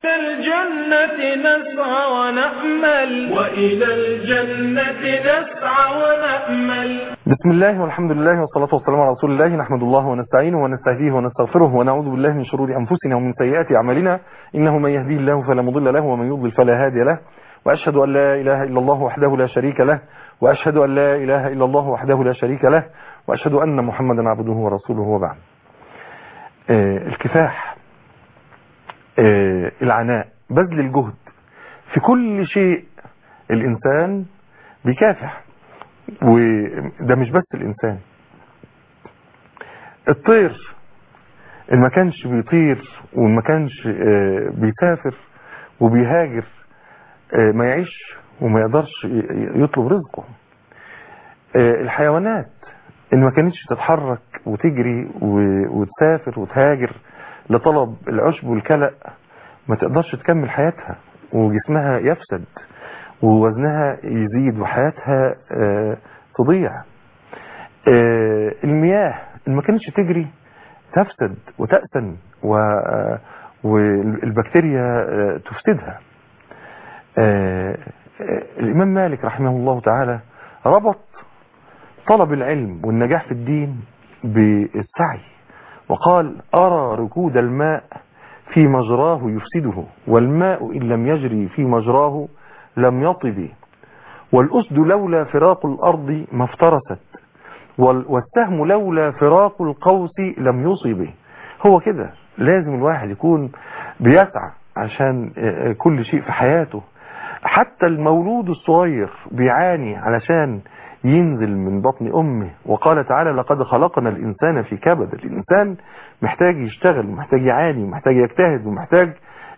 الجنة نسعى ونأمل وإلى الجنة نسعى ونأمل بسم الله والحمد لله والصلاة والسلام على رسول الله نحمد الله ونستعينه ونستهديه ونستغفره ونعوذ بالله من شرور أنفسنا ومن سيئات أعمالنا إنه من يهديه الله فلا مضل له ومن يضلل فلا هادي له وأشهد أن لا إله إلا الله وحده لا شريك له وأشهد أن لا إله إلا الله وحده لا شريك له وأشهد أن محمدا عبده ورسوله وبعد آه الكفاح آه العناء بذل الجهد في كل شيء الإنسان بيكافح وده مش بس الإنسان الطير اللي ما كانش بيطير وما كانش آه بيسافر وبيهاجر آه ما يعيش وما يقدرش يطلب رزقه آه الحيوانات اللي ما كانتش تتحرك وتجري وتسافر وتهاجر لطلب العشب والكلأ ما تقدرش تكمل حياتها وجسمها يفسد ووزنها يزيد وحياتها تضيع المياه اللي ما كانتش تجري تفسد وتأسن والبكتيريا تفسدها الإمام مالك رحمه الله تعالى ربط طلب العلم والنجاح في الدين بالسعي وقال أرى ركود الماء في مجراه يفسده والماء إن لم يجري في مجراه لم يطب والأسد لولا فراق الأرض ما افترست والسهم لولا فراق القوس لم يصب هو كده لازم الواحد يكون بيسعى عشان كل شيء في حياته حتى المولود الصغير بيعاني علشان ينزل من بطن أمه وقال تعالى لقد خلقنا الإنسان في كبد الإنسان محتاج يشتغل ومحتاج يعاني ومحتاج يجتهد ومحتاج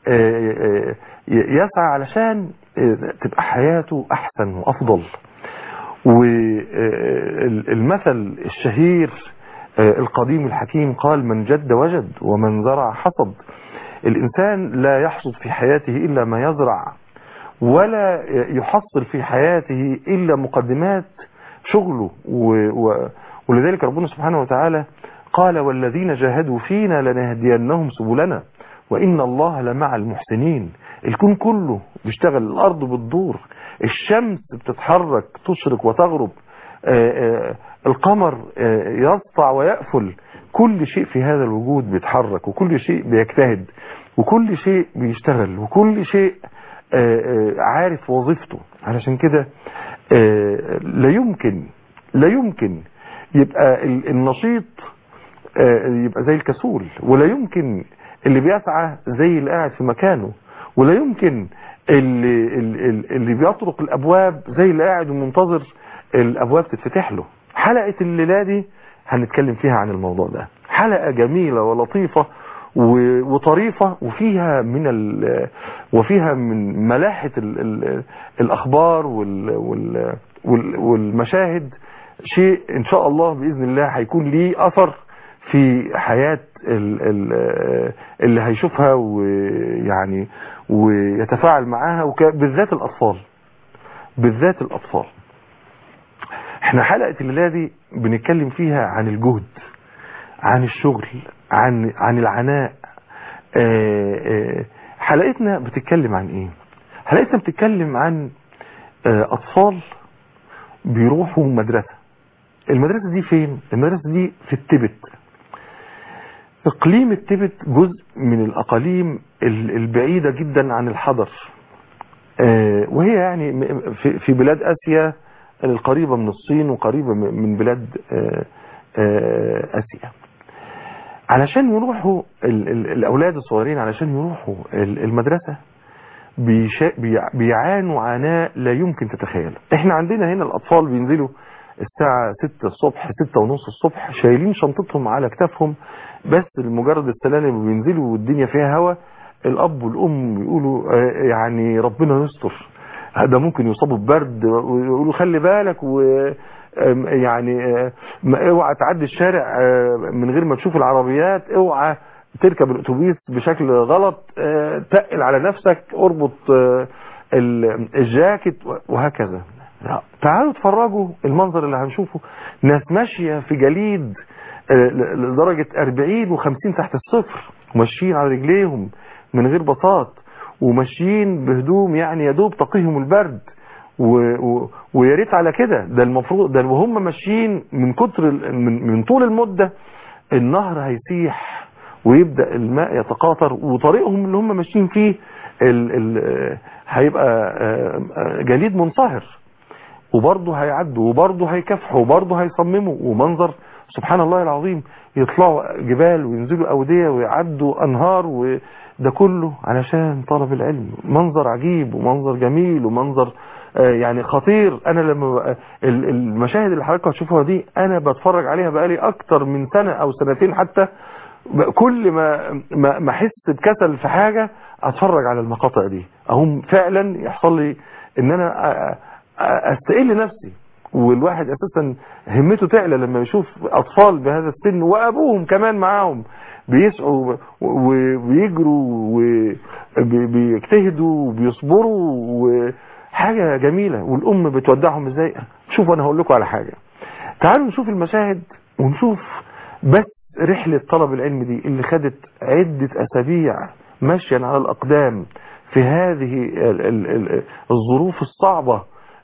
يسعى علشان تبقى حياته أحسن وأفضل والمثل الشهير القديم الحكيم قال من جد وجد ومن زرع حصد الإنسان لا يحصد في حياته إلا ما يزرع ولا يحصل في حياته إلا مقدمات شغله ولذلك ربنا سبحانه وتعالى قال والذين جاهدوا فينا لنهدينهم سبلنا وإن الله لمع المحسنين الكون كله بيشتغل الأرض بتدور الشمس بتتحرك تشرق وتغرب القمر يسطع ويأفل كل شيء في هذا الوجود بيتحرك وكل شيء بيجتهد وكل شيء بيشتغل وكل شيء عارف وظيفته علشان كده لا يمكن لا يمكن يبقى النشيط يبقى زي الكسول ولا يمكن اللي بيسعى زي اللي قاعد في مكانه ولا يمكن اللي, اللي بيطرق الابواب زي اللي قاعد ومنتظر الابواب تتفتح له حلقة الليلة دي هنتكلم فيها عن الموضوع ده حلقة جميلة ولطيفة وطريفة وفيها من ال وفيها من ملاحة ال ال الأخبار وال وال والمشاهد شيء إن شاء الله بإذن الله هيكون ليه أثر في حياة اللي هيشوفها ويعني ويتفاعل معاها بالذات الأطفال بالذات الأطفال احنا حلقة الليلة دي بنتكلم فيها عن الجهد عن الشغل عن عن العناء آآ آآ حلقتنا بتتكلم عن ايه حلقتنا بتتكلم عن اطفال بيروحوا مدرسة المدرسة دي فين المدرسة دي في التبت اقليم التبت جزء من الاقاليم البعيدة جدا عن الحضر وهي يعني في بلاد اسيا القريبة من الصين وقريبة من بلاد اسيا علشان يروحوا الاولاد الصغيرين علشان يروحوا المدرسة بيعانوا عناء لا يمكن تتخيل احنا عندنا هنا الاطفال بينزلوا الساعة 6 الصبح 6 ونص الصبح شايلين شنطتهم على كتافهم بس لمجرد السلالم بينزلوا والدنيا فيها هوا الاب والام يقولوا يعني ربنا يستر ده ممكن يصابوا ببرد ويقولوا خلي بالك و يعني اوعى تعدي الشارع من غير ما تشوف العربيات اوعى تركب الاتوبيس بشكل غلط تقل على نفسك اربط الجاكيت وهكذا تعالوا اتفرجوا المنظر اللي هنشوفه ناس ماشية في جليد لدرجة 40 و50 تحت الصفر وماشيين على رجليهم من غير بساط وماشيين بهدوم يعني يدوب تقيهم البرد ويا ريت على كده ده المفروض ده وهم ماشيين من كتر من, من طول المده النهر هيسيح ويبدا الماء يتقاطر وطريقهم اللي هم ماشيين فيه ال ال هيبقى جليد منصهر وبرضه هيعدوا وبرضه هيكافحوا وبرضه هيصمموا ومنظر سبحان الله العظيم يطلعوا جبال وينزلوا أودية ويعدوا أنهار وده كله علشان طلب العلم منظر عجيب ومنظر جميل ومنظر يعني خطير انا لما المشاهد اللي حضراتكم هتشوفوها دي انا بتفرج عليها بقالي اكتر من سنة او سنتين حتى كل ما ما احس بكسل في حاجة اتفرج على المقاطع دي اهم فعلا يحصل لي ان انا استقل نفسي والواحد اساسا همته تعلى لما يشوف اطفال بهذا السن وابوهم كمان معاهم بيسعوا وبيجروا وبيجتهدوا وبيصبروا وحاجة جميلة والام بتودعهم ازاي شوفوا انا هقول لكم على حاجة تعالوا نشوف المشاهد ونشوف بس رحلة طلب العلم دي اللي خدت عدة اسابيع ماشيا على الاقدام في هذه الظروف الصعبة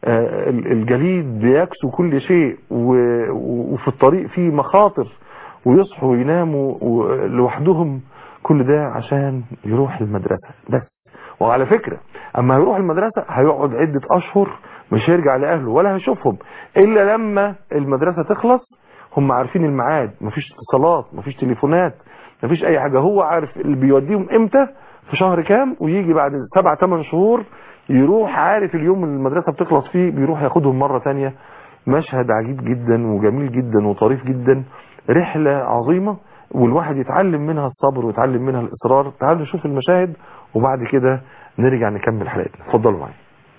الجليد بيكسو كل شيء وفي الطريق فيه مخاطر ويصحوا ويناموا لوحدهم كل ده عشان يروح المدرسة بس وعلى فكرة اما هيروح المدرسة هيقعد عدة اشهر مش هيرجع لاهله ولا هيشوفهم الا لما المدرسة تخلص هم عارفين الميعاد مفيش اتصالات مفيش تليفونات مفيش اي حاجة هو عارف اللي بيوديهم امتى في شهر كام ويجي بعد سبع ثمان شهور يروح عارف اليوم اللي المدرسة بتخلص فيه بيروح ياخدهم مرة تانية مشهد عجيب جدا وجميل جدا وطريف جدا رحلة عظيمة والواحد يتعلم منها الصبر ويتعلم منها الإصرار تعالوا نشوف المشاهد وبعد كده نرجع نكمل حلقتنا اتفضلوا معايا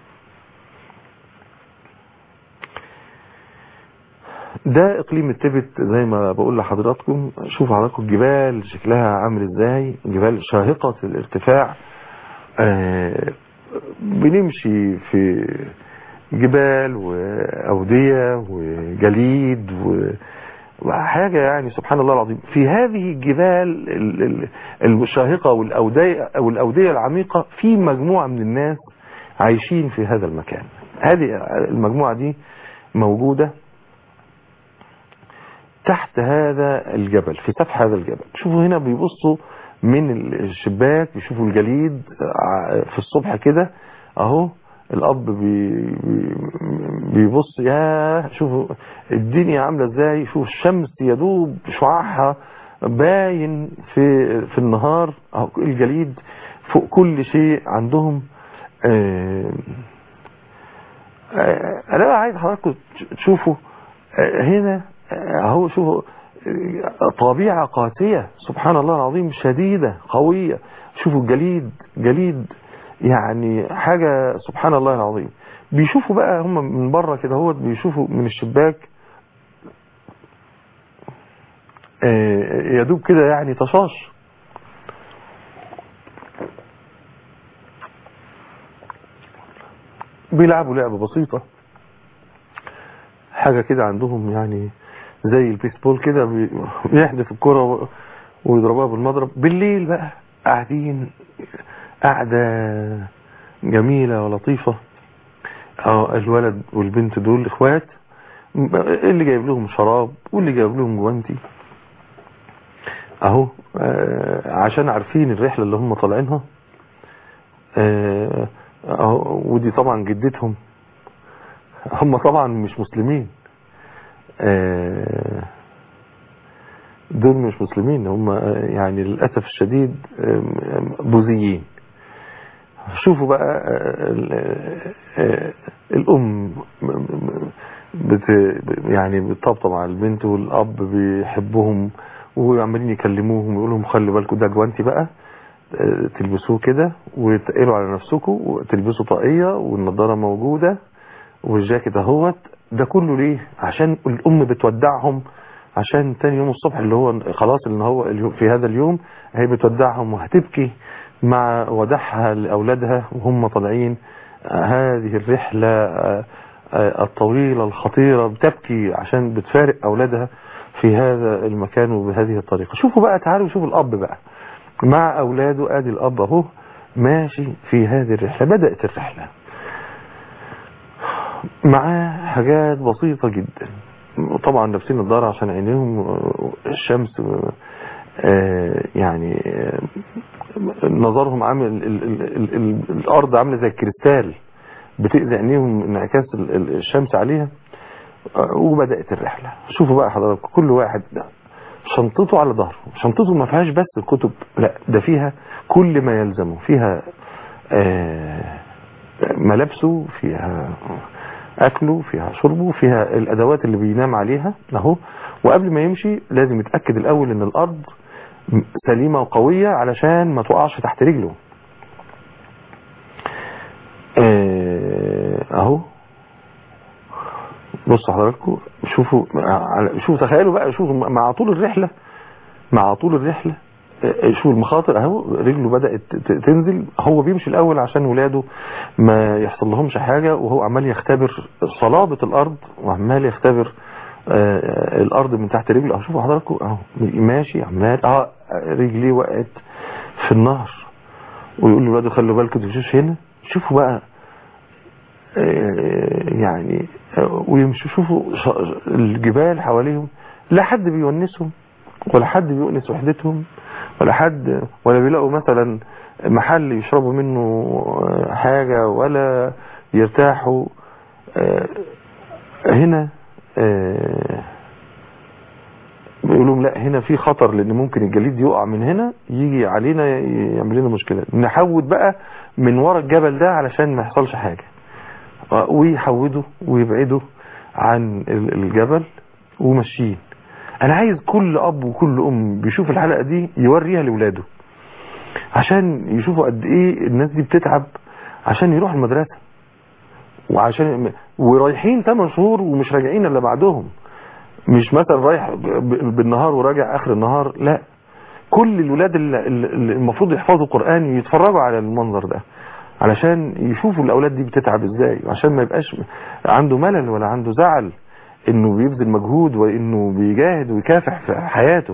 ده اقليم التبت زي ما بقول لحضراتكم شوف حضراتكم الجبال شكلها عامل ازاي جبال شاهقة الارتفاع آه بنمشي في جبال وأودية وجليد وحاجة يعني سبحان الله العظيم في هذه الجبال الشاهقة والأودية, والأودية العميقة في مجموعة من الناس عايشين في هذا المكان هذه المجموعة دي موجودة تحت هذا الجبل في سفح هذا الجبل شوفوا هنا بيبصوا من الشباك بيشوفوا الجليد في الصبح كده اهو الاب بي بيبص يا شوفوا الدنيا عامله ازاي شوف الشمس يدوب شعاعها باين في في النهار اهو الجليد فوق كل شيء عندهم آه آه انا عايز حضراتكم تشوفوا آه هنا اهو شوفوا طبيعة قاسية سبحان الله العظيم شديدة قوية شوفوا الجليد جليد يعني حاجة سبحان الله العظيم بيشوفوا بقى هم من بره كده هو بيشوفوا من الشباك يدوب كده يعني طشاش بيلعبوا لعبة بسيطة حاجة كده عندهم يعني زي البيسبول كده بيحدف الكرة ويضربها بالمضرب بالليل بقى قاعدين قاعدة جميلة ولطيفة اه الولد والبنت دول اخوات اللي جايب لهم شراب واللي جايب لهم جوانتي اهو آه عشان عارفين الرحلة اللي هم طالعينها آه اهو ودي طبعا جدتهم هم طبعا مش مسلمين آه دول مش مسلمين هم يعني للأسف الشديد بوذيين شوفوا بقى الأم بت يعني بتطبطب على البنت والأب بيحبهم وعمالين يكلموهم ويقولوا لهم خلي بالكم ده جوانتي بقى تلبسوه كده وتقلوا على نفسكم وتلبسوا طاقية والنضارة موجودة والجاكيت اهوت ده كله ليه عشان الام بتودعهم عشان تاني يوم الصبح اللي هو خلاص اللي هو في هذا اليوم هي بتودعهم وهتبكي مع وداعها لأولادها وهم طالعين هذه الرحلة الطويلة الخطيرة بتبكي عشان بتفارق أولادها في هذا المكان وبهذه الطريقة شوفوا بقى تعالوا شوفوا الأب بقى مع أولاده آدي الأب أهو ماشي في هذه الرحلة بدأت الرحلة معاه حاجات بسيطة جدا طبعا لابسين الدار عشان عينيهم الشمس آه، يعني آه، نظرهم عامل ال ال ال ال الارض عامله زي الكريستال بتأذي عينيهم انعكاس ال- ال- الشمس عليها آه، وبدأت الرحلة شوفوا بقى حضراتكم كل واحد شنطته على ظهره شنطته ما فيهاش بس الكتب لا ده فيها كل ما يلزمه فيها آه، ملابسه فيها اكله فيها شربه فيها الادوات اللي بينام عليها اهو وقبل ما يمشي لازم يتاكد الاول ان الارض سليمه وقويه علشان ما تقعش تحت رجله آه، اهو بصوا حضراتكم شوفوا على- شوفوا تخيلوا بقى شوفوا مع طول الرحله مع طول الرحله آه، شوفوا المخاطر اهو رجله بدات ت- تنزل هو بيمشي الاول عشان ولاده ما يحصل لهمش حاجه وهو عمال يختبر صلابه الارض وعمال يختبر آه، الارض من تحت رجله اهو شوفوا حضراتكم اهو ماشي عمال اه رجليه وقعت في النهر ويقول لولاده خلوا بالكم تمشوش هنا شوفوا بقى آه، يعني آه، ويمشوا شوفوا ش- الجبال حواليهم لا حد بيونسهم ولا حد بيؤنس وحدتهم ولا حد ولا بيلاقوا مثلا محل يشربوا منه آه، حاجة ولا يرتاحوا آه، هنا آه، بيقول لهم لا هنا في خطر لان ممكن الجليد يقع من هنا يجي علينا يعمل لنا مشكله نحود بقى من ورا الجبل ده علشان ما يحصلش حاجه آه، ويحودوا ويبعدوا عن ال- الجبل وماشيين انا عايز كل اب وكل ام بيشوف الحلقه دي يوريها لاولاده عشان يشوفوا قد ايه الناس دي بتتعب عشان يروحوا المدرسه وعشان ورايحين 8 شهور ومش راجعين الا بعدهم مش مثلا رايح ب- بالنهار وراجع اخر النهار لا كل الولاد اللي اللي المفروض يحفظوا قرآن يتفرجوا على المنظر ده علشان يشوفوا الاولاد دي بتتعب ازاي عشان ما يبقاش عنده ملل ولا عنده زعل انه بيبذل مجهود وانه بيجاهد ويكافح في حياته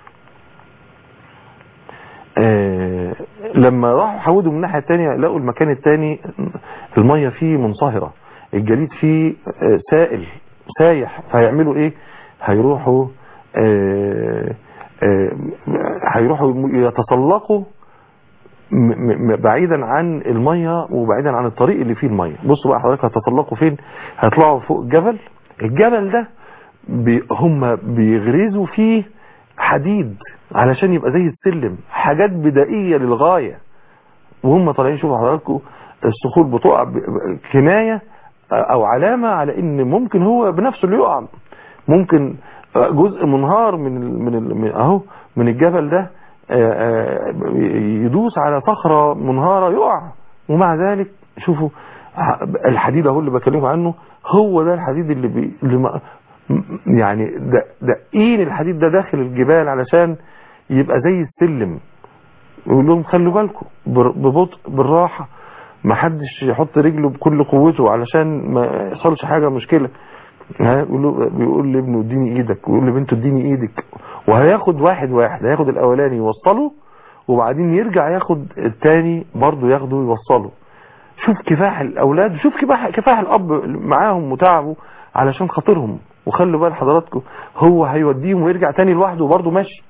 آه لما راحوا حودوا من الناحيه الثانيه لقوا المكان الثاني الميه فيه منصهره الجليد فيه آه سائل سايح فهيعملوا ايه هيروحوا آه آه هيروحوا يتسلقوا م- م- بعيدا عن الميه وبعيدا عن الطريق اللي فيه الميه بصوا بقى حضرتك هتتسلقوا فين هيطلعوا فوق الجبل الجبل ده بي هم بيغرزوا فيه حديد علشان يبقى زي السلم حاجات بدائيه للغايه وهم طالعين شوفوا حضراتكم الصخور بتقع ب- ب- كنايه او علامه على ان ممكن هو بنفسه اللي يقع ممكن جزء منهار من ال من ال من اهو من الجبل ده آه، آه، يدوس على صخره منهاره يقع ومع ذلك شوفوا ح- الحديد اهو اللي بكلمكم عنه هو ده الحديد اللي, بي اللي ما م- يعني ده دقين الحديد ده داخل الجبال علشان يبقى زي السلم يقول لهم خلوا بالكم بر- ببطء بالراحه ما حدش يحط رجله بكل قوته علشان ما يحصلش حاجه مشكله ها بيقول له بيقول لابنه اديني ايدك ويقول لبنته اديني ايدك وهياخد واحد واحد هياخد الاولاني يوصله وبعدين يرجع ياخد التاني برضه ياخده يوصله شوف كفاح الاولاد شوف كفاح كفاح الاب معاهم وتعبه علشان خاطرهم وخلوا بال حضراتكم هو هيوديهم ويرجع تاني لوحده وبرضه ماشي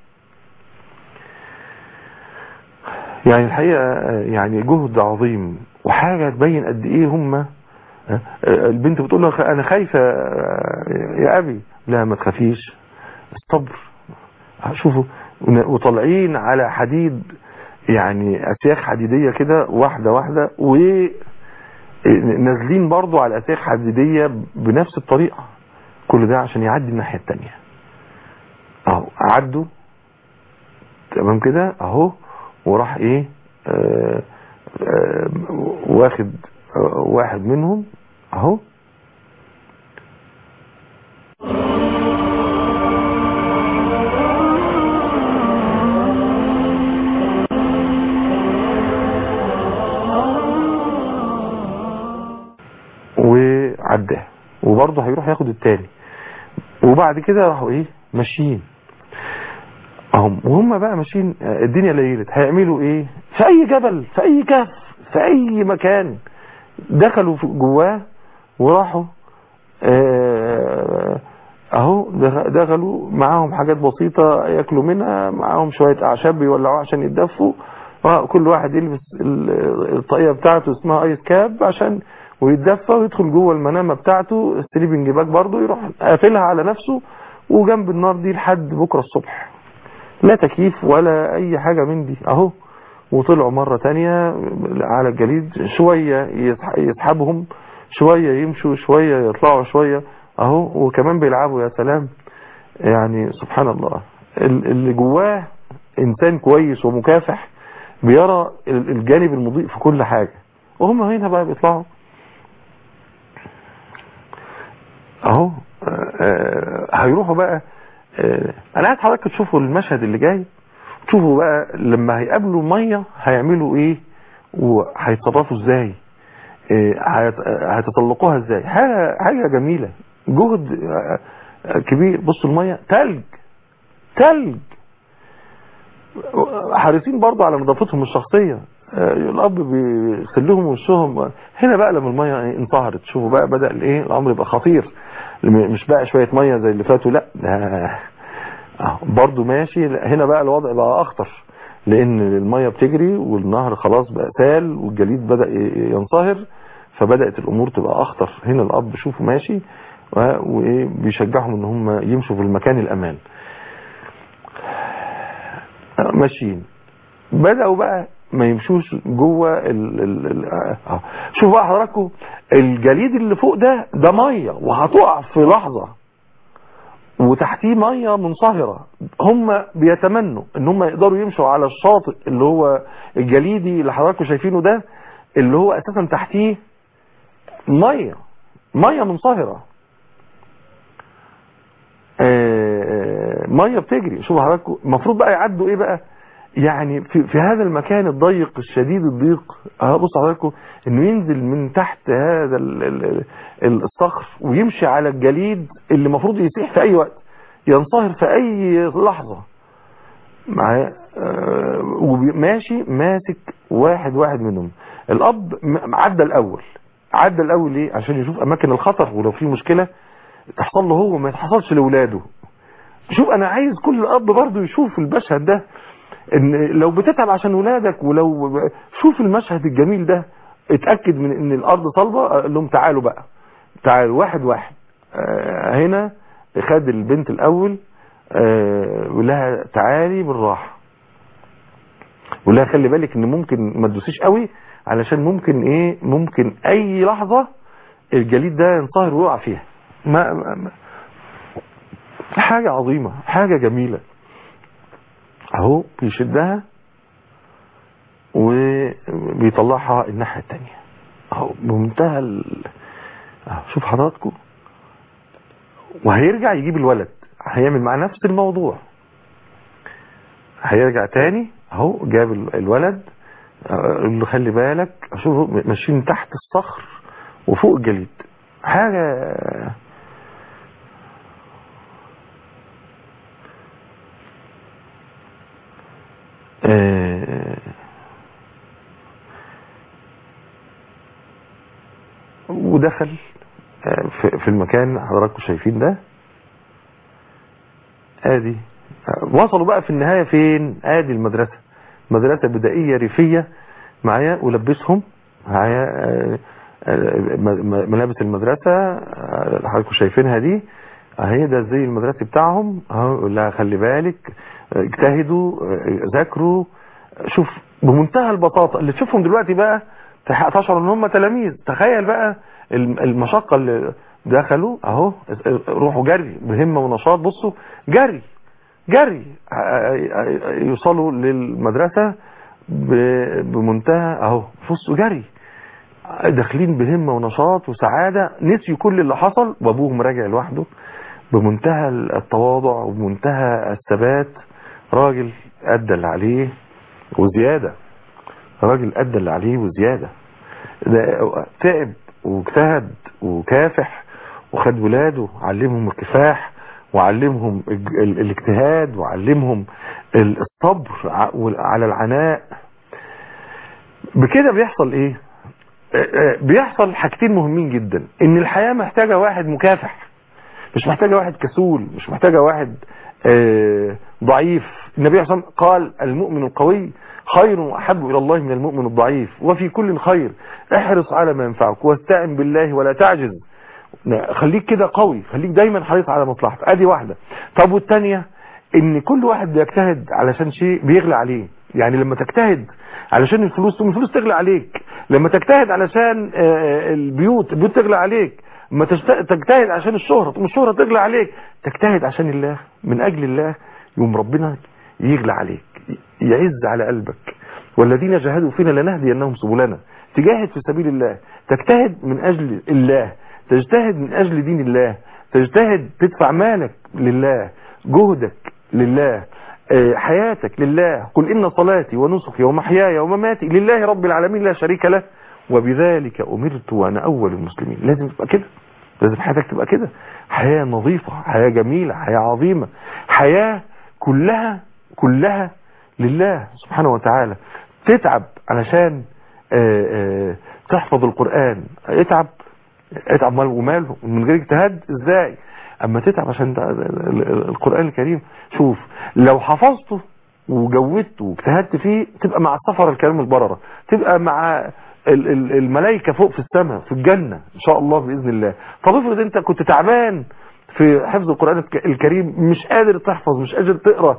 يعني الحقيقة يعني جهد عظيم وحاجة تبين قد ايه هم البنت بتقول له انا خايفة يا ابي لا ما تخافيش الصبر شوفوا وطالعين على حديد يعني اسياخ حديدية كده واحدة واحدة ونازلين برضو على اسياخ حديدية بنفس الطريقة كل ده عشان يعدي الناحية التانية اهو عدوا تمام كده اهو وراح ايه آه آه واخد آه واحد منهم اهو وعداه وبرضه هيروح ياخد التاني وبعد كده راحوا ايه ماشيين اهم وهم بقى ماشيين الدنيا ليلت هيعملوا ايه في اي جبل في اي كهف في اي مكان دخلوا جواه وراحوا اه اهو دخلوا معاهم حاجات بسيطة ياكلوا منها معاهم شوية اعشاب بيولعوها عشان يتدفوا كل واحد يلبس الطاقية بتاعته اسمها ايس كاب عشان ويتدفى ويدخل جوه المنامة بتاعته السليبنج باك برضه يروح قافلها على نفسه وجنب النار دي لحد بكرة الصبح لا تكييف ولا اي حاجة من دي اهو وطلعوا مرة تانية على الجليد شوية يسحبهم شوية يمشوا شوية يطلعوا شوية اهو وكمان بيلعبوا يا سلام يعني سبحان الله اللي جواه انسان كويس ومكافح بيرى الجانب المضيء في كل حاجة وهم هنا بقى بيطلعوا اهو هيروحوا بقى انا عايز حضرتك تشوفوا المشهد اللي جاي تشوفوا بقى لما هيقابلوا ميه هيعملوا ايه وهيتصرفوا ازاي هيتطلقوها ازاي حاجه حاجه جميله جهد كبير بصوا الميه تلج تلج حريصين برضه على نظافتهم الشخصيه الاب بيغسلهم وشهم هنا بقى لما الميه انطهرت شوفوا بقى بدا الايه الامر يبقى خطير مش بقى شويه ميه زي اللي فاتوا لا ده برضه ماشي هنا بقى الوضع بقى اخطر لان الميه بتجري والنهر خلاص بقى سال والجليد بدا ينصهر فبدات الامور تبقى اخطر هنا الاب شوفوا ماشي وبيشجعهم ان هم يمشوا في المكان الامان ماشيين بداوا بقى ما يمشوش جوه ال ال ال اه شوفوا بقى حضراتكم الجليد اللي فوق ده ده ميه وهتقع في لحظه وتحتيه ميه منصهره هم بيتمنوا ان هم يقدروا يمشوا على الشاطئ اللي هو الجليدي اللي حضراتكم شايفينه ده اللي هو اساسا تحتيه ميه ميه منصهره ميه بتجري شوفوا حضراتكم المفروض بقى يعدوا ايه بقى يعني في, في هذا المكان الضيق الشديد الضيق اه بص حضراتكم انه ينزل من تحت هذا ال ال ال الصخر ويمشي على الجليد اللي المفروض يسيح في اي وقت ينصهر في اي لحظة معايا آه وماشي ماسك واحد واحد منهم الاب عدى الاول عدى الاول ليه عشان يشوف اماكن الخطر ولو في مشكلة تحصل له هو ما تحصلش لاولاده شوف انا عايز كل اب برضه يشوف المشهد ده ان لو بتتعب عشان ولادك ولو شوف المشهد الجميل ده اتأكد من ان الارض صلبة قال لهم تعالوا بقى تعالوا واحد واحد آه هنا خد البنت الاول آه ولها تعالي بالراحة ولها خلي بالك ان ممكن ما تدوسيش قوي علشان ممكن ايه ممكن اي لحظة الجليد ده ينصهر ويقع فيها ما, ما, ما حاجة عظيمة حاجة جميلة اهو بيشدها وبيطلعها الناحية التانية اهو بمنتهى ال... اهو شوف حضراتكم وهيرجع يجيب الولد هيعمل مع نفس الموضوع هيرجع تاني اهو جاب الولد قال له خلي بالك اشوف ماشيين تحت الصخر وفوق الجليد حاجة ودخل في المكان حضراتكم شايفين ده ادي وصلوا بقى في النهاية فين ادي المدرسة مدرسة بدائية ريفية معايا ولبسهم معايا ملابس المدرسة حضراتكم شايفينها دي اهي ده زي المدرسي بتاعهم اهو لا خلي بالك اجتهدوا ذاكروا شوف بمنتهى البساطة اللي تشوفهم دلوقتي بقى تشعر ان هم تلاميذ تخيل بقى المشقة اللي دخلوا اهو روحوا جري بهمة ونشاط بصوا جري جري يوصلوا للمدرسة بمنتهى اهو بصوا جري داخلين بهمة ونشاط وسعادة نسيوا كل اللي حصل وابوهم راجع لوحده بمنتهى التواضع وبمنتهى الثبات راجل ادى اللي عليه وزيادة راجل ادى اللي عليه وزيادة ده تعب واجتهد وكافح وخد ولاده علمهم الكفاح وعلمهم الاجتهاد وعلمهم الصبر على العناء بكده بيحصل ايه بيحصل حاجتين مهمين جدا ان الحياة محتاجة واحد مكافح مش محتاجة واحد كسول مش محتاجة واحد ضعيف النبي صلى الله عليه وسلم قال المؤمن القوي خير وأحب إلى الله من المؤمن الضعيف وفي كل خير احرص على ما ينفعك واستعن بالله ولا تعجز خليك كده قوي خليك دايما حريص على مصلحتك ادي واحدة طب والتانية ان كل واحد بيجتهد علشان شيء بيغلى عليه يعني لما تجتهد علشان الفلوس تقوم الفلوس تغلى عليك لما تجتهد علشان البيوت البيوت تغلى عليك لما تجتهد عشان الشهرة تقوم الشهرة تغلى عليك تجتهد عشان الله من اجل الله يوم ربنا يغلى عليك يعز على قلبك والذين جاهدوا فينا لنهدينهم سبلنا تجاهد في سبيل الله تجتهد من اجل الله تجتهد من اجل دين الله تجتهد تدفع مالك لله جهدك لله حياتك لله قل إن صلاتي ونسخي ومحياي ومماتي لله رب العالمين لا شريك له وبذلك أمرت وأنا أول المسلمين لازم تبقى كده لازم حياتك تبقى كده حياة نظيفة حياة جميلة حياة عظيمة حياة كلها كلها لله سبحانه وتعالى تتعب علشان تحفظ القرآن اتعب اتعب مال ومال من غير اجتهاد ازاي اما تتعب عشان القرآن الكريم شوف لو حفظته وجودته واجتهدت فيه تبقى مع السفر الكريم البررة تبقى مع الملائكة فوق في السماء في الجنة ان شاء الله بإذن الله طب افرض انت كنت تعبان في حفظ القرآن الكريم مش قادر تحفظ مش قادر تقرأ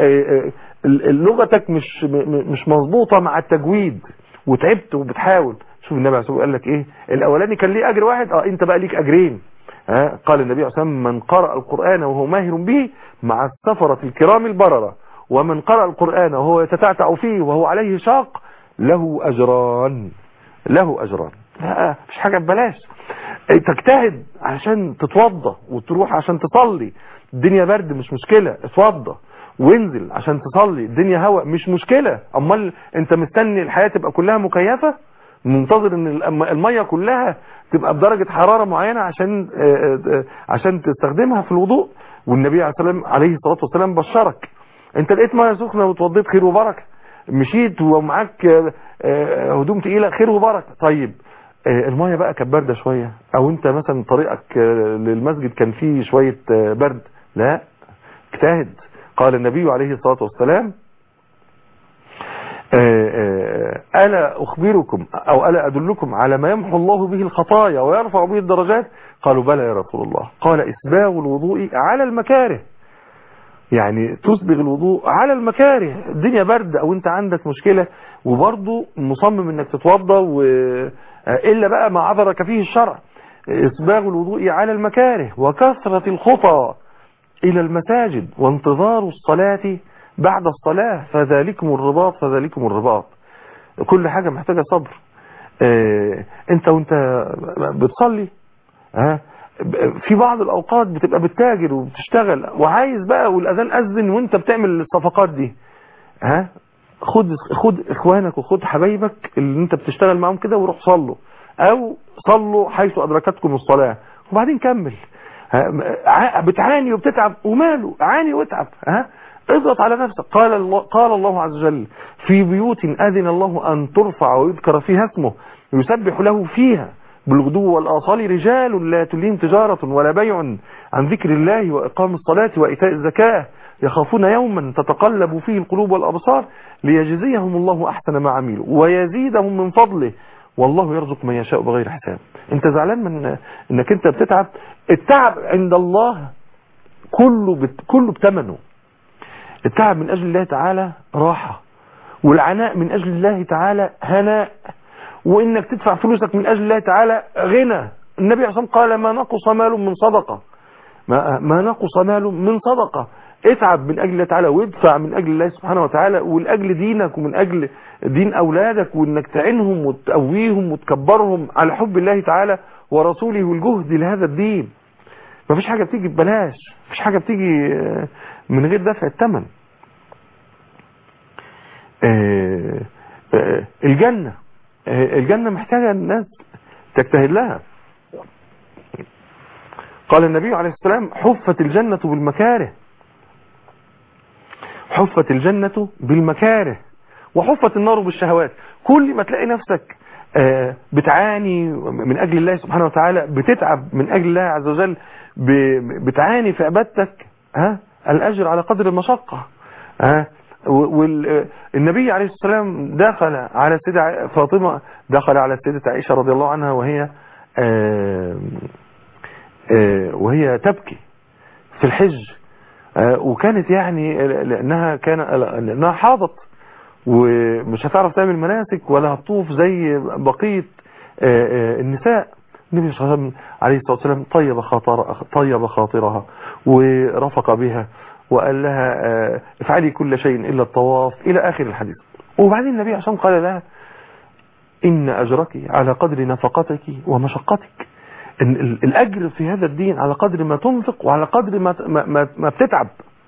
لغتك مش مش مظبوطة مع التجويد وتعبت وبتحاول شوف النبي عليه الصلاة والسلام قال لك ايه الاولاني كان ليه اجر واحد اه انت بقى ليك اجرين ها قال النبي عليه الصلاة والسلام من قرأ القرآن وهو ماهر به مع السفرة الكرام البررة ومن قرأ القرآن وهو يتتعتع فيه وهو عليه شاق له أجران له أجران لا مش حاجة ببلاش تجتهد عشان تتوضى وتروح عشان تصلي الدنيا برد مش مشكلة اتوضى وانزل عشان تصلي الدنيا هواء مش مشكلة امال انت مستني الحياة تبقى كلها مكيفة منتظر ان المية كلها تبقى بدرجة حرارة معينة عشان عشان تستخدمها في الوضوء والنبي عليه السلام عليه الصلاة والسلام بشرك انت لقيت مية سخنة وتوضيت خير وبركة مشيت ومعاك هدوم تقيلة خير وبركة طيب المية بقى كانت باردة شوية او انت مثلا طريقك للمسجد كان فيه شوية برد لا اجتهد قال النبي عليه الصلاة والسلام ألا أخبركم أو ألا أدلكم على ما يمحو الله به الخطايا ويرفع به الدرجات قالوا بلى يا رسول الله قال إسباغ الوضوء على المكاره يعني تسبغ الوضوء على المكاره الدنيا برد أو أنت عندك مشكلة وبرضه مصمم أنك تتوضى و... إلا بقى ما عذرك فيه الشرع إسباغ الوضوء على المكاره وكثرة الخطى إلى المساجد وانتظار الصلاة بعد الصلاة فذلكم الرباط فذلكم الرباط كل حاجة محتاجة صبر اه انت وانت بتصلي ها في بعض الاوقات بتبقى بتتاجر وبتشتغل وعايز بقى والاذان اذن وانت بتعمل الصفقات دي ها خد خد اخوانك وخد حبايبك اللي انت بتشتغل معاهم كده وروح صلوا او صلوا حيث ادركتكم الصلاة وبعدين كمل بتعاني وبتتعب وماله عاني واتعب ها اضغط على نفسك قال الله, قال الله عز وجل في بيوت أذن الله أن ترفع ويذكر فيها اسمه يسبح له فيها بالغدو والآصال رجال لا تليم تجارة ولا بيع عن ذكر الله وإقام الصلاة وإيتاء الزكاة يخافون يوما تتقلب فيه القلوب والأبصار ليجزيهم الله أحسن ما عملوا ويزيدهم من فضله والله يرزق من يشاء بغير حساب انت زعلان من انك انت بتتعب التعب عند الله كله بت... كله بتمنه التعب من أجل الله تعالى راحة والعناء من أجل الله تعالى هناء وإنك تدفع فلوسك من أجل الله تعالى غنى النبي عليه قال ما نقص مال من صدقة ما, ما نقص مال من صدقة اتعب من أجل الله تعالى وادفع من أجل الله سبحانه وتعالى ولأجل دينك ومن أجل دين أولادك وإنك تعينهم وتقويهم وتكبرهم على حب الله تعالى ورسوله والجهد لهذا الدين ما فيش حاجة بتيجي ببلاش مفيش حاجة بتيجي من غير دفع الثمن الجنة الجنة محتاجة الناس تجتهد لها قال النبي عليه السلام حفت الجنة بالمكاره حفت الجنة بالمكاره وحفت النار بالشهوات كل ما تلاقي نفسك آه، بتعاني من اجل الله سبحانه وتعالى بتتعب من اجل الله عز وجل ب- بتعاني في عبادتك ها الاجر على قدر المشقه ها والنبي عليه الصلاه والسلام دخل على السيده ع- فاطمه دخل على السيده عائشه رضي الله عنها وهي آه، آه، وهي تبكي في الحج آه، وكانت يعني لانها كان لانها حاضت ومش هتعرف تعمل مناسك ولا هتطوف زي بقية آه، آه، النساء النبي صلى الله عليه وسلم عليه الصلاة والسلام طيب خاطر طيب خاطرها ورفق بها وقال لها آه، افعلي كل شيء إلا الطواف إلى آخر الحديث وبعدين النبي عشان قال لها إن أجرك على قدر نفقتك ومشقتك إن ال- الأجر في هذا الدين على قدر ما تنفق وعلى قدر ما ما, ما, ما بتتعب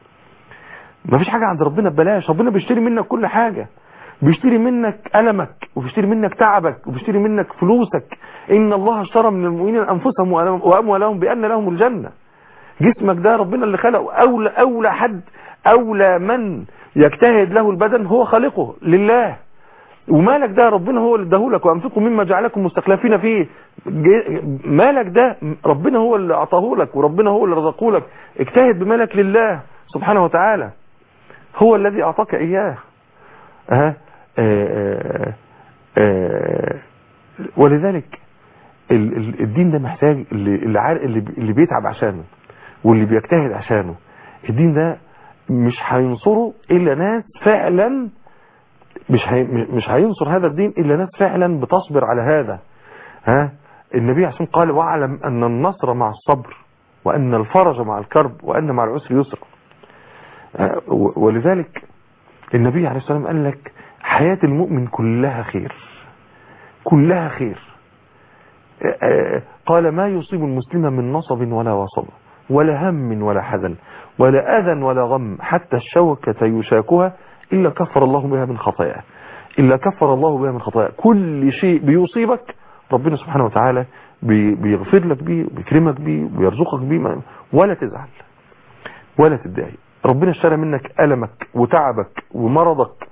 ما فيش حاجة عند ربنا ببلاش ربنا بيشتري منك كل حاجة بيشتري منك ألمك وبيشتري منك تعبك وبيشتري منك فلوسك إن الله اشترى من المؤمنين أنفسهم وأموالهم بأن لهم الجنة جسمك ده ربنا اللي خلقه أولى, أولى حد أولى من يجتهد له البدن هو خالقه لله ومالك ده ربنا هو اللي اداهولك وانفقوا مما جعلكم مستخلفين فيه ج- مالك ده ربنا هو اللي اعطاه لك وربنا هو اللي رزقه لك اجتهد بمالك لله سبحانه وتعالى هو الذي اعطاك اياه ها آه، آه، ولذلك ال- ال- الدين ده محتاج اللي اللي عار- اللي بي- اللي بيتعب عشانه واللي بيجتهد عشانه الدين ده مش هينصره الا ناس فعلا مش هي مش هينصر هذا الدين الا ناس فعلا بتصبر على هذا ها النبي عشان قال واعلم ان النصر مع الصبر وان الفرج مع الكرب وان مع العسر يسر آه، و- ولذلك النبي عليه الصلاه والسلام قال لك حياه المؤمن كلها خير كلها خير آه، آه، قال ما يصيب المسلم من نصب ولا وصب ولا هم ولا حزن ولا أذى ولا غم حتى الشوكة يشاكها إلا كفر الله بها من خطاياه إلا كفر الله بها من خطاياه كل شيء بيصيبك ربنا سبحانه وتعالى بي- بيغفر لك بيه وبيكرمك بيه وبيرزقك بيه ما- ولا تزعل ولا تتضايق ربنا اشترى منك ألمك وتعبك ومرضك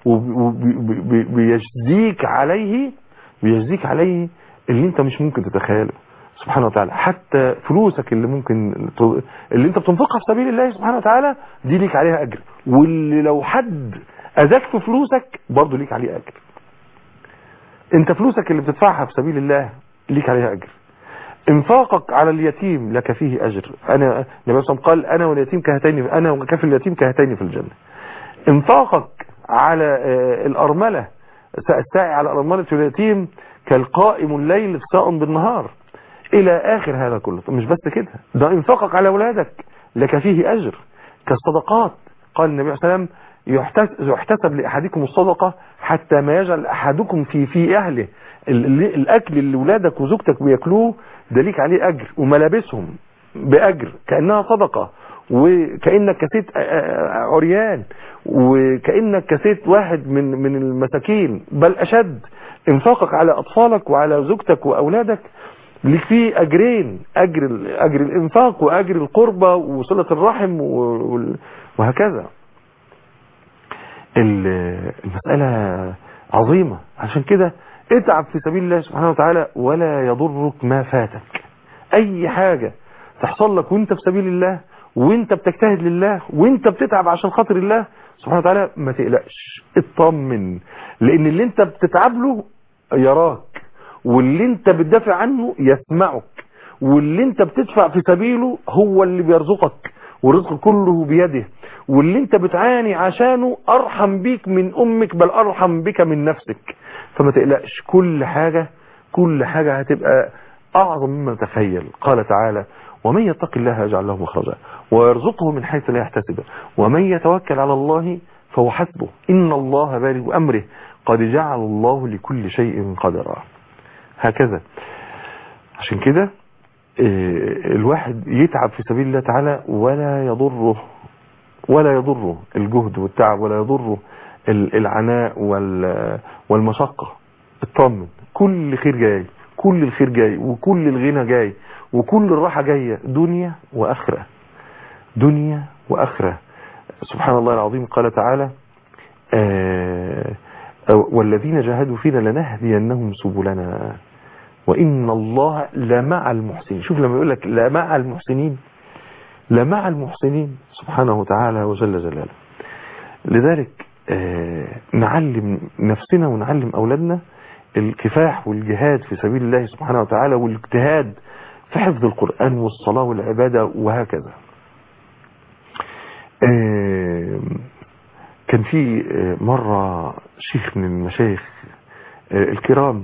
وبيجزيك عليه بيجزيك عليه اللي انت مش ممكن تتخيله سبحانه وتعالى حتى فلوسك اللي ممكن ت- اللي انت بتنفقها في سبيل الله سبحانه وتعالى دي ليك عليها اجر واللي لو حد اذاك في فلوسك برضه ليك عليه اجر انت فلوسك اللي بتدفعها في سبيل الله ليك عليها اجر انفاقك على اليتيم لك فيه اجر انا النبي صلى الله عليه وسلم قال انا واليتيم كهتين انا وكفل اليتيم كهتين في الجنه انفاقك على آه، الارمله الساعي على ارمله اليتيم كالقائم الليل الصائم بالنهار الى اخر هذا كله طب مش بس كده ده انفاقك على اولادك لك فيه اجر كالصدقات قال النبي صلى الله عليه وسلم يحتس- يحتسب لاحدكم الصدقه حتى ما يجعل احدكم في في اهله ال- ال- الاكل اللي ولادك وزوجتك بياكلوه ده ليك عليه اجر وملابسهم باجر كانها صدقه وكانك كسيت آه، آه، عريان وكانك كسيت واحد من من المساكين بل اشد انفاقك على اطفالك وعلى زوجتك واولادك ليك فيه اجرين اجر ال- اجر الانفاق واجر القربة وصلة الرحم و- وال- وهكذا ال- المسألة عظيمة عشان كده اتعب في سبيل الله سبحانه وتعالى ولا يضرك ما فاتك اي حاجة تحصل لك وانت في سبيل الله وانت بتجتهد لله وانت بتتعب عشان خاطر الله سبحانه وتعالى ما تقلقش اطمن لان اللي انت بتتعب له يراك واللي انت بتدافع عنه يسمعك واللي انت بتدفع في سبيله هو اللي بيرزقك ورزق كله بيده واللي انت بتعاني عشانه ارحم بيك من امك بل ارحم بك من نفسك فما تقلقش كل حاجة كل حاجة هتبقى اعظم مما تخيل قال تعالى ومن يتق الله يجعل له مخرجا ويرزقه من حيث لا يحتسب ومن يتوكل على الله فهو حسبه إن الله بالغ أمره قد جعل الله لكل شيء قدرا هكذا عشان كده آه، الواحد يتعب في سبيل الله تعالى ولا يضره ولا يضره الجهد والتعب ولا يضره ال- العناء وال- والمشقة اطمن كل خير جاي كل الخير جاي وكل الغنى جاي وكل الراحة جاية دنيا وآخرة دنيا وآخرة سبحان الله العظيم قال تعالى آه، والذين جاهدوا فينا لنهدينهم سبلنا وإن الله لمع المحسنين شوف لما يقول لك لمع المحسنين لمع المحسنين سبحانه وتعالى وجل جلاله لذلك نعلم نفسنا ونعلم أولادنا الكفاح والجهاد في سبيل الله سبحانه وتعالى والاجتهاد في حفظ القرآن والصلاة والعبادة وهكذا كان في مرة شيخ من المشايخ الكرام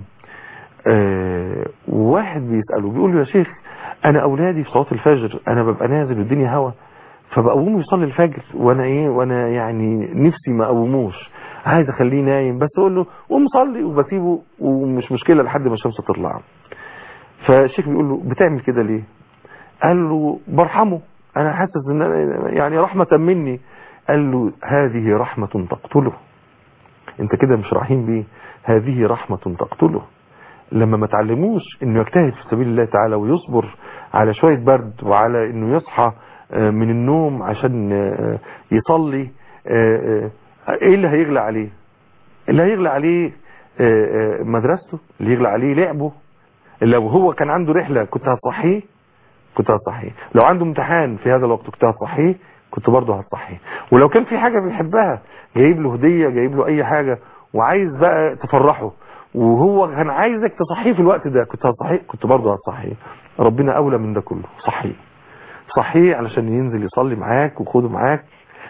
واحد بيسأله بيقول له يا شيخ انا اولادي في صلاة الفجر انا ببقى نازل والدنيا هوا فبقومه يصلي الفجر وانا ايه وانا يعني نفسي ما اقوموش عايز اخليه نايم بس اقول له قوم صلي وبسيبه ومش مشكلة لحد ما الشمس تطلع فالشيخ بيقول له بتعمل كده ليه قال له برحمه انا حاسس ان يعني رحمة مني قال له هذه رحمة تقتله انت كده مش رحيم بيه هذه رحمة تقتله لما ما تعلموش انه يجتهد في سبيل الله تعالى ويصبر على شوية برد وعلى انه يصحى من النوم عشان يصلي ايه اللي هيغلى عليه اللي هيغلى عليه مدرسته اللي يغلى عليه لعبه لو هو كان عنده رحلة كنت هتصحيه كنت هتصحيه لو عنده امتحان في هذا الوقت كنت هتصحيه كنت برضه هتصحيه ولو كان في حاجة بيحبها جايب له هدية جايب له اي حاجة وعايز بقى تفرحه وهو كان عايزك تصحيه في الوقت ده كنت هتصحيه كنت برضه هتصحيه ربنا اولى من ده كله صحيه صحيه علشان ينزل يصلي معاك وخده معاك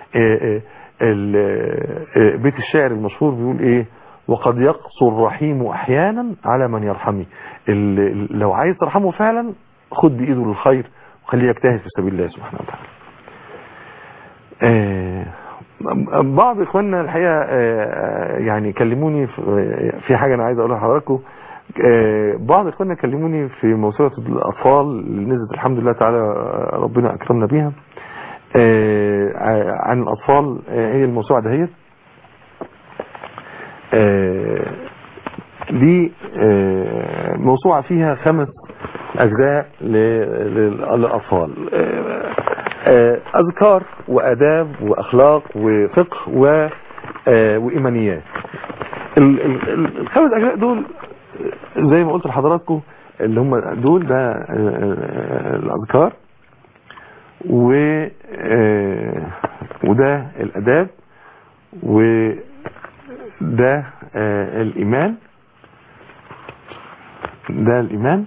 بيت الشعر المشهور بيقول ايه وقد يقصر الرحيم احيانا على من يرحمه لو عايز ترحمه فعلا خد بايده للخير وخليه يجتهد في سبيل الله سبحانه وتعالى بعض اخواننا الحقيقه يعني كلموني في حاجه انا عايز اقولها لحضراتكم بعض اخواننا كلموني في موسوعه الاطفال اللي نزلت الحمد لله تعالى ربنا اكرمنا بيها عن الاطفال هي الموسوعه دهيت دي موسوعه فيها خمس اجزاء للاطفال اذكار واداب واخلاق وفقه و وايمانيات الخمس اجزاء دول زي ما قلت لحضراتكم اللي هم دول ده الاذكار و وده الاداب وده الايمان ده الايمان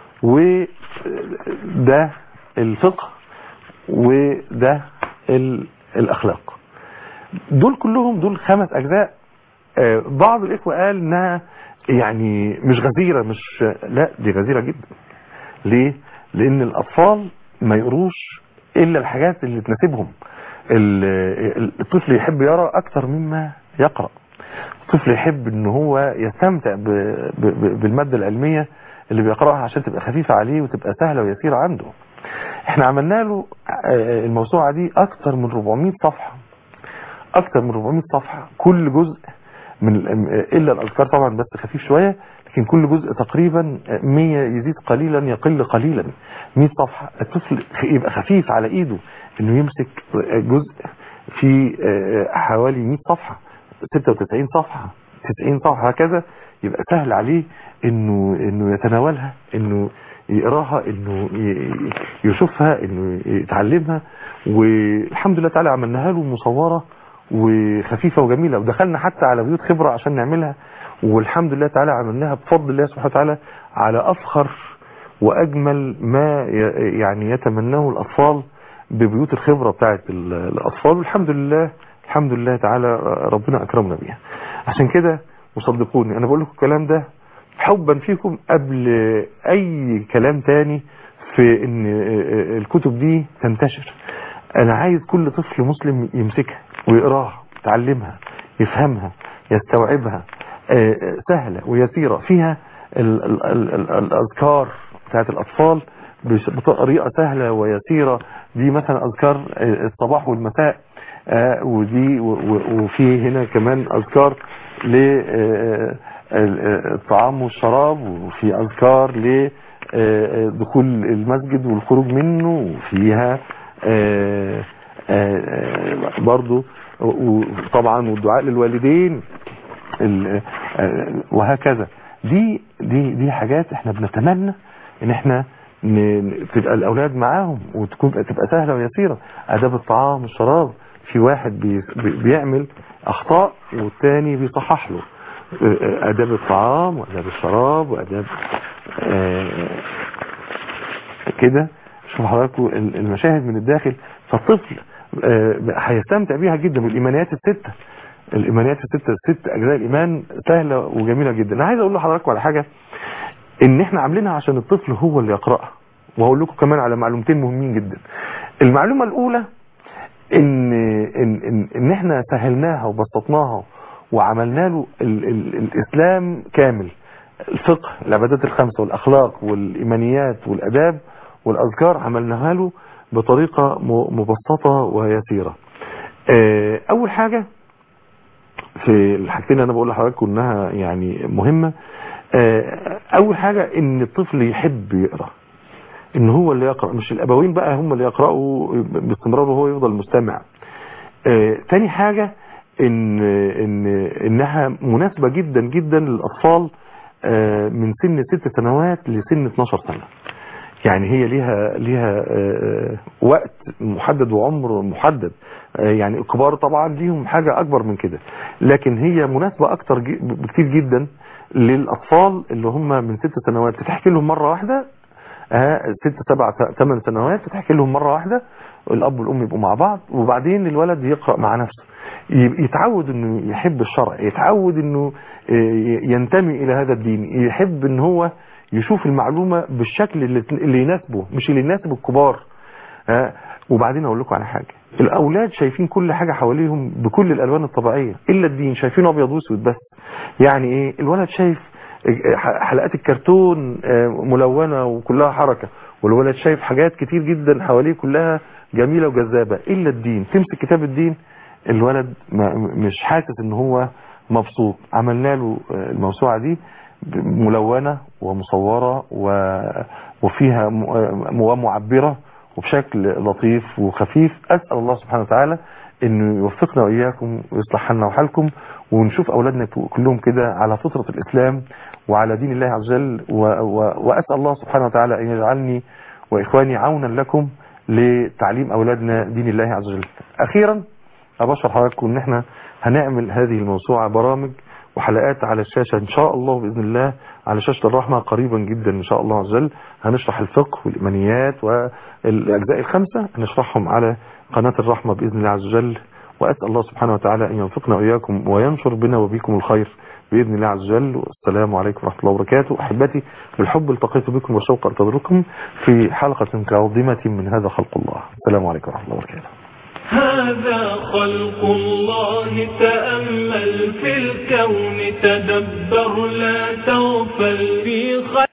وده الفقه وده الاخلاق دول كلهم دول خمس اجزاء بعض الاخوه قال انها يعني مش غزيره مش لا دي غزيره جدا ليه لان الاطفال ما يقروش الا الحاجات اللي تناسبهم الطفل يحب يرى اكتر مما يقرا الطفل يحب ان هو يستمتع بالماده العلميه اللي بيقراها عشان تبقى خفيفه عليه وتبقى سهله ويسيره عنده احنا عملنا له الموسوعة دي اكتر من 400 صفحة اكتر من 400 صفحة كل جزء من الا الاذكار طبعا بس خفيف شوية لكن كل جزء تقريبا 100 يزيد قليلا يقل قليلا 100 صفحة الطفل يبقى خفيف على ايده انه يمسك جزء في حوالي 100 صفحة 96 صفحة 90 صفحة هكذا يبقى سهل عليه انه انه يتناولها انه يقراها انه يشوفها انه يتعلمها والحمد لله تعالى عملناها له مصورة وخفيفة وجميلة ودخلنا حتى على بيوت خبرة عشان نعملها والحمد لله تعالى عملناها بفضل الله سبحانه وتعالى على افخر واجمل ما يعني يتمناه الاطفال ببيوت الخبرة بتاعت الاطفال والحمد لله الحمد لله تعالى ربنا اكرمنا بيها عشان كده وصدقوني انا بقول لكم الكلام ده حبا فيكم قبل اي كلام تاني في ان الكتب دي تنتشر انا عايز كل طفل مسلم يمسكها ويقراها يتعلمها يفهمها يستوعبها سهلة ويسيرة فيها الاذكار بتاعت الاطفال بطريقة سهلة ويسيرة دي مثلا اذكار الصباح والمساء ودي وفي هنا كمان اذكار للطعام والشراب وفي اذكار لدخول المسجد والخروج منه وفيها برضو طبعا والدعاء للوالدين ال- آه، وهكذا دي دي دي حاجات احنا بنتمنى ان احنا ن- تبقى الاولاد معاهم وتكون تبقى سهله ويسيره اداب الطعام الشراب في واحد بي بي- بيعمل اخطاء والتاني بيصحح له آه، اداب الطعام واداب الشراب واداب آه، كده شوف حضراتكم ال- المشاهد من الداخل فالطفل آه، هيستمتع بيها جدا بالايمانيات السته الايمانيات السته ست اجزاء الايمان سهله وجميله جدا انا عايز اقول لحضراتكم على حاجه ان احنا عاملينها عشان الطفل هو اللي يقراها وهقول لكم كمان على معلومتين مهمين جدا المعلومه الاولى ان ان ان, إن احنا سهلناها وبسطناها وعملنا له ال ال الاسلام كامل الفقه العبادات الخمسه والاخلاق والايمانيات والاداب والاذكار عملناها له بطريقه م- مبسطه ويسيره آه، اول حاجه في الحاجتين اللي انا بقول لحضراتكم انها يعني مهمه آه، اول حاجه ان الطفل يحب يقرا ان هو اللي يقرا مش الابوين بقى هم اللي يقراوا باستمرار وهو يفضل مستمع آه، تاني حاجه ان ان انها مناسبه جدا جدا للاطفال آه، من سن ست سنوات لسن 12 سنه يعني هي ليها ليها آه، وقت محدد وعمر محدد آه، يعني الكبار طبعا ليهم حاجة أكبر من كده لكن هي مناسبة أكتر جي- بكتير جدا للأطفال اللي هم من ست سنوات تحكي لهم مرة واحدة آه، ست سبع ثمان سنوات تحكي لهم مرة واحدة الأب والأم يبقوا مع بعض وبعدين الولد يقرأ مع نفسه ي- يتعود انه يحب الشرع يتعود انه آه، ينتمي الى هذا الدين يحب ان هو يشوف المعلومة بالشكل اللي, اللي يناسبه مش اللي يناسب الكبار ها وبعدين اقول لكم على حاجة الاولاد شايفين كل حاجة حواليهم بكل الالوان الطبيعية الا الدين شايفينه ابيض واسود بس يعني ايه الولد شايف حلقات الكرتون آه، ملونة وكلها حركة والولد شايف حاجات كتير جدا حواليه كلها جميلة وجذابة الا الدين تمسك كتاب الدين الولد ما مش حاسس ان هو مبسوط عملنا له آه، الموسوعة دي ملونة ومصورة و- وفيها م- آه، ومعبرة وبشكل لطيف وخفيف أسأل الله سبحانه وتعالى انه يوفقنا واياكم ويصلح حالنا وحالكم ونشوف اولادنا كلهم كده على فطرة الاسلام وعلى دين الله عز وجل و- و- واسأل الله سبحانه وتعالى ان يجعلني واخواني عونا لكم لتعليم اولادنا دين الله عز وجل اخيرا ابشر حضراتكم ان احنا هنعمل هذه الموسوعة برامج وحلقات على الشاشة ان شاء الله باذن الله على شاشة الرحمة قريبا جدا ان شاء الله عز وجل هنشرح الفقه والايمانيات والاجزاء الخمسة هنشرحهم على قناة الرحمة باذن الله عز وجل واسال الله سبحانه وتعالى ان يوفقنا واياكم وينشر بنا وبكم الخير باذن الله عز وجل والسلام عليكم ورحمه الله وبركاته احبتي بالحب التقيت بكم والشوق انتظركم في حلقه قادمه من هذا خلق الله السلام عليكم ورحمه الله وبركاته هذا خلق الله تأمل في الكون تدبر لا تغفل في خلق